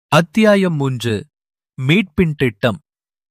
அத்தியாயம் மூன்று மீட்பின் திட்டம்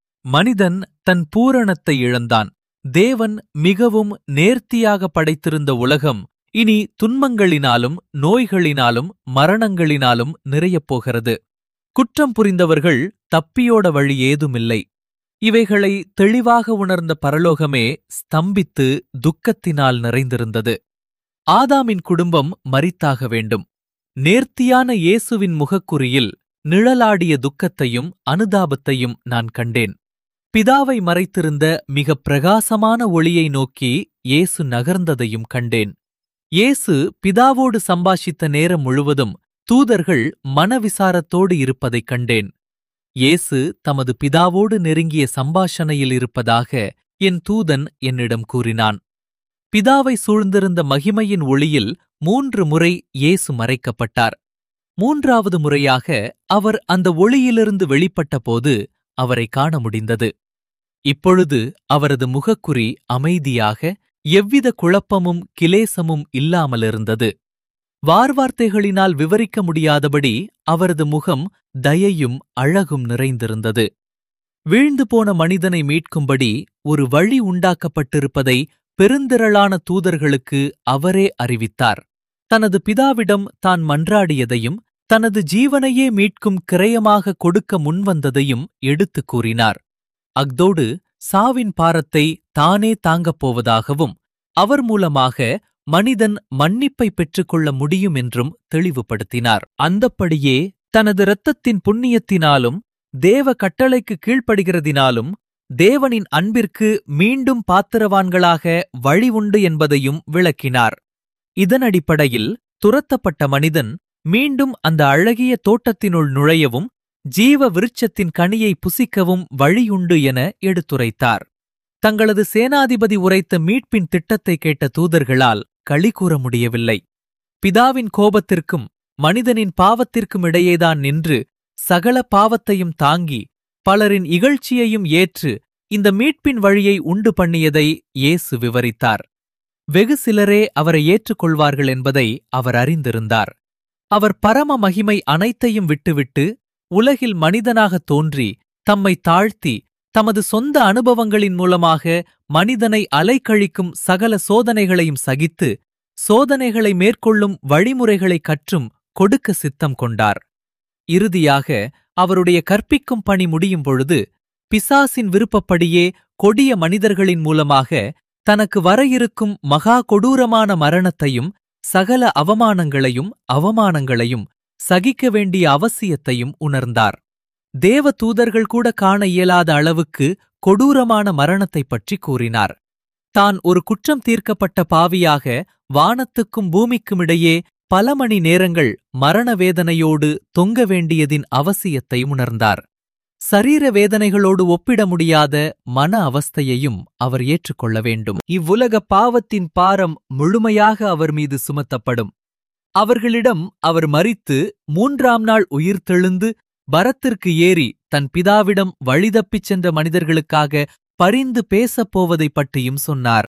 மனிதன் தன் பூரணத்தை இழந்தான் தேவன் மிகவும் நேர்த்தியாக படைத்திருந்த உலகம் இனி துன்பங்களினாலும் நோய்களினாலும் மரணங்களினாலும் நிறையப் போகிறது குற்றம் புரிந்தவர்கள் தப்பியோட வழி ஏதுமில்லை இவைகளை தெளிவாக உணர்ந்த பரலோகமே ஸ்தம்பித்து துக்கத்தினால் நிறைந்திருந்தது ஆதாமின் குடும்பம் மரித்தாக வேண்டும் நேர்த்தியான இயேசுவின் முகக்குறியில் நிழலாடிய துக்கத்தையும் அனுதாபத்தையும் நான் கண்டேன் பிதாவை மறைத்திருந்த மிக பிரகாசமான ஒளியை நோக்கி இயேசு நகர்ந்ததையும் கண்டேன் இயேசு பிதாவோடு சம்பாஷித்த நேரம் முழுவதும் தூதர்கள் மனவிசாரத்தோடு இருப்பதைக் கண்டேன் இயேசு தமது பிதாவோடு நெருங்கிய சம்பாஷணையில் இருப்பதாக என் தூதன் என்னிடம் கூறினான் பிதாவை சூழ்ந்திருந்த மகிமையின் ஒளியில் மூன்று முறை இயேசு மறைக்கப்பட்டார் மூன்றாவது முறையாக அவர் அந்த ஒளியிலிருந்து வெளிப்பட்டபோது அவரை காண முடிந்தது இப்பொழுது அவரது முகக்குறி அமைதியாக எவ்வித குழப்பமும் கிலேசமும் இல்லாமலிருந்தது வார்வார்த்தைகளினால் விவரிக்க முடியாதபடி அவரது முகம் தயையும் அழகும் நிறைந்திருந்தது வீழ்ந்து போன மனிதனை மீட்கும்படி ஒரு வழி உண்டாக்கப்பட்டிருப்பதை பெருந்திரளான தூதர்களுக்கு அவரே அறிவித்தார் தனது பிதாவிடம் தான் மன்றாடியதையும் தனது ஜீவனையே மீட்கும் கிரயமாக கொடுக்க முன்வந்ததையும் எடுத்துக் கூறினார் அக்தோடு சாவின் பாரத்தை தானே தாங்கப் போவதாகவும் அவர் மூலமாக மனிதன் மன்னிப்பை பெற்றுக்கொள்ள முடியும் என்றும் தெளிவுபடுத்தினார் அந்தப்படியே தனது இரத்தத்தின் புண்ணியத்தினாலும் தேவ கட்டளைக்கு கீழ்ப்படுகிறதினாலும் தேவனின் அன்பிற்கு மீண்டும் பாத்திரவான்களாக வழி உண்டு என்பதையும் விளக்கினார் இதன் அடிப்படையில் துரத்தப்பட்ட மனிதன் மீண்டும் அந்த அழகிய தோட்டத்தினுள் நுழையவும் ஜீவ விருட்சத்தின் கனியை புசிக்கவும் வழியுண்டு என எடுத்துரைத்தார் தங்களது சேனாதிபதி உரைத்த மீட்பின் திட்டத்தை கேட்ட தூதர்களால் களி கூற முடியவில்லை பிதாவின் கோபத்திற்கும் மனிதனின் பாவத்திற்கும் இடையேதான் நின்று சகல பாவத்தையும் தாங்கி பலரின் இகழ்ச்சியையும் ஏற்று இந்த மீட்பின் வழியை உண்டு பண்ணியதை இயேசு விவரித்தார் வெகு சிலரே அவரை ஏற்றுக்கொள்வார்கள் என்பதை அவர் அறிந்திருந்தார் அவர் பரம மகிமை அனைத்தையும் விட்டுவிட்டு உலகில் மனிதனாகத் தோன்றி தம்மை தாழ்த்தி தமது சொந்த அனுபவங்களின் மூலமாக மனிதனை அலைக்கழிக்கும் சகல சோதனைகளையும் சகித்து சோதனைகளை மேற்கொள்ளும் வழிமுறைகளை கற்றும் கொடுக்க சித்தம் கொண்டார் இறுதியாக அவருடைய கற்பிக்கும் பணி முடியும் பொழுது பிசாசின் விருப்பப்படியே கொடிய மனிதர்களின் மூலமாக தனக்கு வர இருக்கும் மகா கொடூரமான மரணத்தையும் சகல அவமானங்களையும் அவமானங்களையும் சகிக்க வேண்டிய அவசியத்தையும் உணர்ந்தார் தேவ தூதர்கள் கூட காண இயலாத அளவுக்கு கொடூரமான மரணத்தைப் பற்றி கூறினார் தான் ஒரு குற்றம் தீர்க்கப்பட்ட பாவியாக வானத்துக்கும் பூமிக்கும் இடையே பல மணி நேரங்கள் மரண வேதனையோடு தொங்க வேண்டியதின் அவசியத்தை உணர்ந்தார் சரீர வேதனைகளோடு ஒப்பிட முடியாத மன அவஸ்தையையும் அவர் ஏற்றுக்கொள்ள வேண்டும் இவ்வுலக பாவத்தின் பாரம் முழுமையாக அவர் மீது சுமத்தப்படும் அவர்களிடம் அவர் மரித்து மூன்றாம் நாள் உயிர்த்தெழுந்து பரத்திற்கு ஏறி தன் பிதாவிடம் வழிதப்பிச் சென்ற மனிதர்களுக்காக பரிந்து பேசப் போவதைப் பற்றியும் சொன்னார்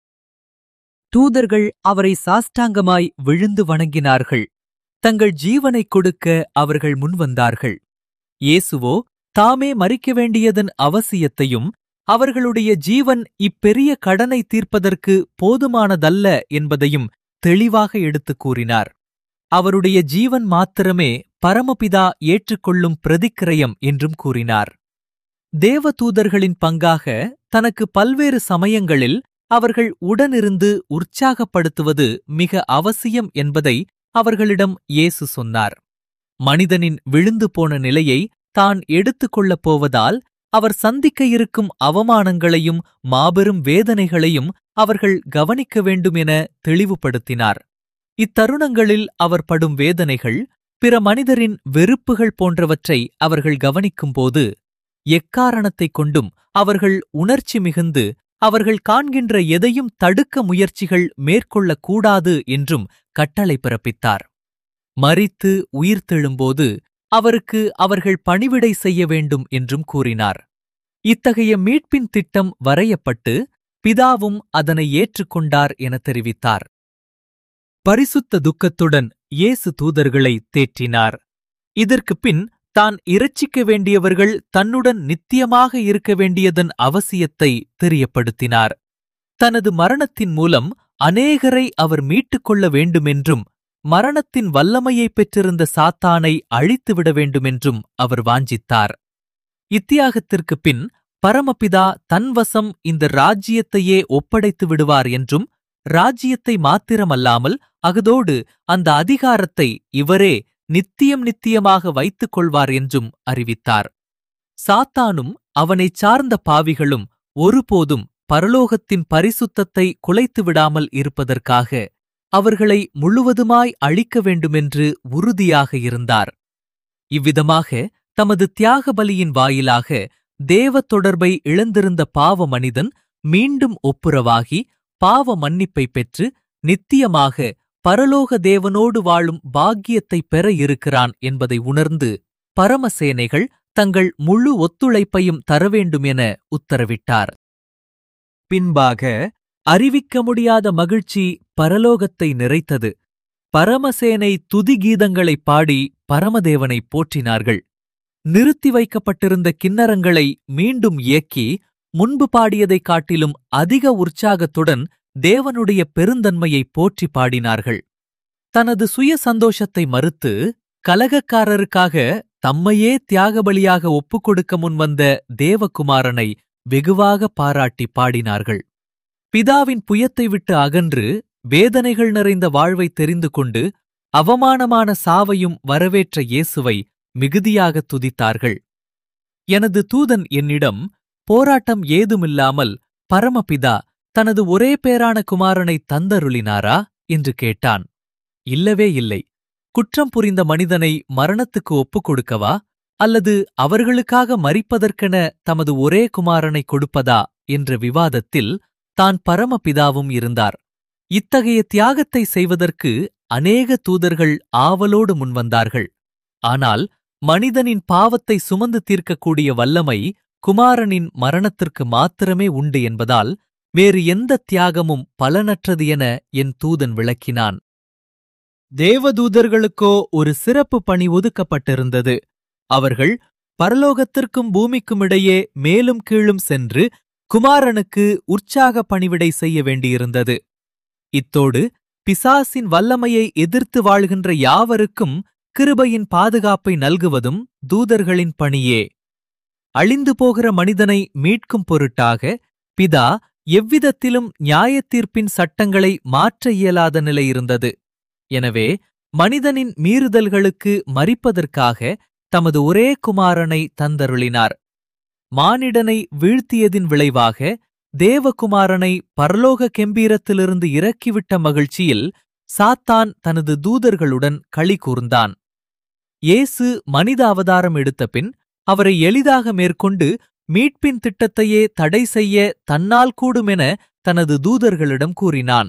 தூதர்கள் அவரை சாஷ்டாங்கமாய் விழுந்து வணங்கினார்கள் தங்கள் ஜீவனைக் கொடுக்க அவர்கள் முன்வந்தார்கள் இயேசுவோ தாமே மறிக்க வேண்டியதன் அவசியத்தையும் அவர்களுடைய ஜீவன் இப்பெரிய கடனை தீர்ப்பதற்கு போதுமானதல்ல என்பதையும் தெளிவாக எடுத்துக் கூறினார் அவருடைய ஜீவன் மாத்திரமே பரமபிதா ஏற்றுக்கொள்ளும் பிரதிக்கிரயம் என்றும் கூறினார் தேவதூதர்களின் பங்காக தனக்கு பல்வேறு சமயங்களில் அவர்கள் உடனிருந்து உற்சாகப்படுத்துவது மிக அவசியம் என்பதை அவர்களிடம் இயேசு சொன்னார் மனிதனின் விழுந்து போன நிலையை தான் எடுத்துக் கொள்ளப் போவதால் அவர் சந்திக்க இருக்கும் அவமானங்களையும் மாபெரும் வேதனைகளையும் அவர்கள் கவனிக்க வேண்டும் என தெளிவுபடுத்தினார் இத்தருணங்களில் அவர் படும் வேதனைகள் பிற மனிதரின் வெறுப்புகள் போன்றவற்றை அவர்கள் கவனிக்கும்போது எக்காரணத்தைக் கொண்டும் அவர்கள் உணர்ச்சி மிகுந்து அவர்கள் காண்கின்ற எதையும் தடுக்க முயற்சிகள் மேற்கொள்ளக்கூடாது என்றும் கட்டளை பிறப்பித்தார் மரித்து உயிர்த்தெழும்போது அவருக்கு அவர்கள் பணிவிடை செய்ய வேண்டும் என்றும் கூறினார் இத்தகைய மீட்பின் திட்டம் வரையப்பட்டு பிதாவும் அதனை ஏற்றுக்கொண்டார் என தெரிவித்தார் பரிசுத்த துக்கத்துடன் இயேசு தூதர்களை தேற்றினார் இதற்குப் பின் தான் இரட்சிக்க வேண்டியவர்கள் தன்னுடன் நித்தியமாக இருக்க வேண்டியதன் அவசியத்தை தெரியப்படுத்தினார் தனது மரணத்தின் மூலம் அநேகரை அவர் மீட்டுக் கொள்ள வேண்டுமென்றும் மரணத்தின் வல்லமையைப் பெற்றிருந்த சாத்தானை அழித்துவிட வேண்டுமென்றும் அவர் வாஞ்சித்தார் இத்தியாகத்திற்குப் பின் பரமபிதா தன்வசம் இந்த ராஜ்யத்தையே ஒப்படைத்து விடுவார் என்றும் ராஜ்யத்தை மாத்திரமல்லாமல் அகதோடு அந்த அதிகாரத்தை இவரே நித்தியம் நித்தியமாக வைத்துக் கொள்வார் என்றும் அறிவித்தார் சாத்தானும் அவனைச் சார்ந்த பாவிகளும் ஒருபோதும் பரலோகத்தின் பரிசுத்தத்தை குலைத்து விடாமல் இருப்பதற்காக அவர்களை முழுவதுமாய் அழிக்க வேண்டுமென்று உறுதியாக இருந்தார் இவ்விதமாக தமது தியாக பலியின் வாயிலாக தேவ தொடர்பை இழந்திருந்த பாவ மனிதன் மீண்டும் ஒப்புரவாகி பாவ மன்னிப்பை பெற்று நித்தியமாக பரலோக தேவனோடு வாழும் பாக்கியத்தை பெற இருக்கிறான் என்பதை உணர்ந்து பரமசேனைகள் தங்கள் முழு ஒத்துழைப்பையும் தர வேண்டும் என உத்தரவிட்டார் பின்பாக அறிவிக்க முடியாத மகிழ்ச்சி பரலோகத்தை நிறைத்தது பரமசேனை துதி கீதங்களைப் பாடி பரமதேவனை போற்றினார்கள் நிறுத்தி வைக்கப்பட்டிருந்த கிண்ணறங்களை மீண்டும் இயக்கி முன்பு பாடியதைக் காட்டிலும் அதிக உற்சாகத்துடன் தேவனுடைய பெருந்தன்மையை போற்றி பாடினார்கள் தனது சுய சந்தோஷத்தை மறுத்து கலகக்காரருக்காக தம்மையே தியாகபலியாக ஒப்புக்கொடுக்க முன்வந்த தேவகுமாரனை வெகுவாக பாராட்டி பாடினார்கள் பிதாவின் புயத்தை விட்டு அகன்று வேதனைகள் நிறைந்த வாழ்வை தெரிந்து கொண்டு அவமானமான சாவையும் வரவேற்ற இயேசுவை மிகுதியாக துதித்தார்கள் எனது தூதன் என்னிடம் போராட்டம் ஏதுமில்லாமல் பரமபிதா தனது ஒரே பேரான குமாரனை தந்தருளினாரா என்று கேட்டான் இல்லவே இல்லை குற்றம் புரிந்த மனிதனை மரணத்துக்கு ஒப்புக் கொடுக்கவா அல்லது அவர்களுக்காக மரிப்பதற்கென தமது ஒரே குமாரனை கொடுப்பதா என்ற விவாதத்தில் தான் பரமபிதாவும் இருந்தார் இத்தகைய தியாகத்தை செய்வதற்கு அநேக தூதர்கள் ஆவலோடு முன்வந்தார்கள் ஆனால் மனிதனின் பாவத்தை சுமந்து தீர்க்கக்கூடிய வல்லமை குமாரனின் மரணத்திற்கு மாத்திரமே உண்டு என்பதால் வேறு எந்த தியாகமும் பலனற்றது என என் தூதன் விளக்கினான் தேவதூதர்களுக்கோ ஒரு சிறப்பு பணி ஒதுக்கப்பட்டிருந்தது அவர்கள் பரலோகத்திற்கும் பூமிக்கும் இடையே மேலும் கீழும் சென்று குமாரனுக்கு உற்சாக பணிவிடை செய்ய வேண்டியிருந்தது இத்தோடு பிசாசின் வல்லமையை எதிர்த்து வாழ்கின்ற யாவருக்கும் கிருபையின் பாதுகாப்பை நல்குவதும் தூதர்களின் பணியே அழிந்து போகிற மனிதனை மீட்கும் பொருட்டாக பிதா எவ்விதத்திலும் நியாயத்தீர்ப்பின் சட்டங்களை மாற்ற இயலாத நிலை இருந்தது எனவே மனிதனின் மீறுதல்களுக்கு மறிப்பதற்காக தமது ஒரே குமாரனை தந்தருளினார் மானிடனை வீழ்த்தியதின் விளைவாக தேவகுமாரனை பரலோக கெம்பீரத்திலிருந்து இறக்கிவிட்ட மகிழ்ச்சியில் சாத்தான் தனது தூதர்களுடன் களி கூர்ந்தான் இயேசு மனித அவதாரம் எடுத்த பின் அவரை எளிதாக மேற்கொண்டு மீட்பின் திட்டத்தையே தடை செய்ய தன்னால் கூடுமென தனது தூதர்களிடம் கூறினான்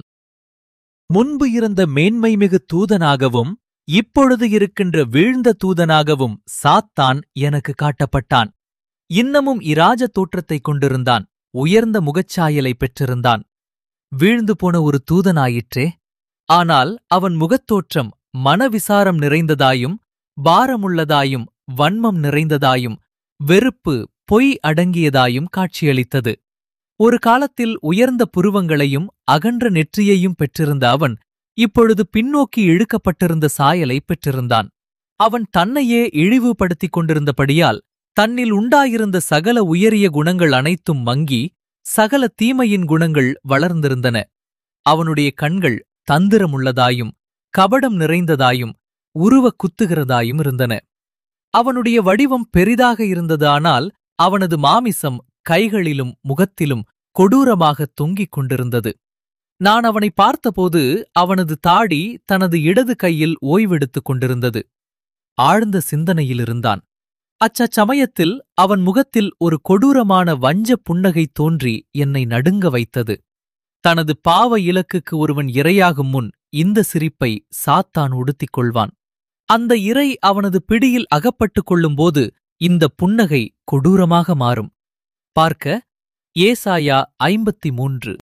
முன்பு இருந்த மேன்மைமிகு தூதனாகவும் இப்பொழுது இருக்கின்ற வீழ்ந்த தூதனாகவும் சாத்தான் எனக்கு காட்டப்பட்டான் இன்னமும் இராஜ தோற்றத்தைக் கொண்டிருந்தான் உயர்ந்த முகச்சாயலை பெற்றிருந்தான் வீழ்ந்து போன ஒரு தூதனாயிற்றே ஆனால் அவன் முகத்தோற்றம் மனவிசாரம் நிறைந்ததாயும் பாரமுள்ளதாயும் வன்மம் நிறைந்ததாயும் வெறுப்பு பொய் அடங்கியதாயும் காட்சியளித்தது ஒரு காலத்தில் உயர்ந்த புருவங்களையும் அகன்ற நெற்றியையும் பெற்றிருந்த அவன் இப்பொழுது பின்னோக்கி இழுக்கப்பட்டிருந்த சாயலை பெற்றிருந்தான் அவன் தன்னையே இழிவுபடுத்திக் கொண்டிருந்தபடியால் தன்னில் உண்டாயிருந்த சகல உயரிய குணங்கள் அனைத்தும் மங்கி சகல தீமையின் குணங்கள் வளர்ந்திருந்தன அவனுடைய கண்கள் தந்திரமுள்ளதாயும் கபடம் நிறைந்ததாயும் உருவ குத்துகிறதாயும் இருந்தன அவனுடைய வடிவம் பெரிதாக இருந்ததானால் அவனது மாமிசம் கைகளிலும் முகத்திலும் கொடூரமாக தொங்கிக் கொண்டிருந்தது நான் அவனை பார்த்தபோது அவனது தாடி தனது இடது கையில் ஓய்வெடுத்துக் கொண்டிருந்தது ஆழ்ந்த சிந்தனையில் இருந்தான் அச்சமயத்தில் அவன் முகத்தில் ஒரு கொடூரமான வஞ்ச புன்னகை தோன்றி என்னை நடுங்க வைத்தது தனது பாவ இலக்குக்கு ஒருவன் இரையாகும் முன் இந்த சிரிப்பை சாத்தான் உடுத்திக் கொள்வான் அந்த இரை அவனது பிடியில் அகப்பட்டுக் கொள்ளும்போது இந்த புன்னகை கொடூரமாக மாறும் பார்க்க ஏசாயா ஐம்பத்தி மூன்று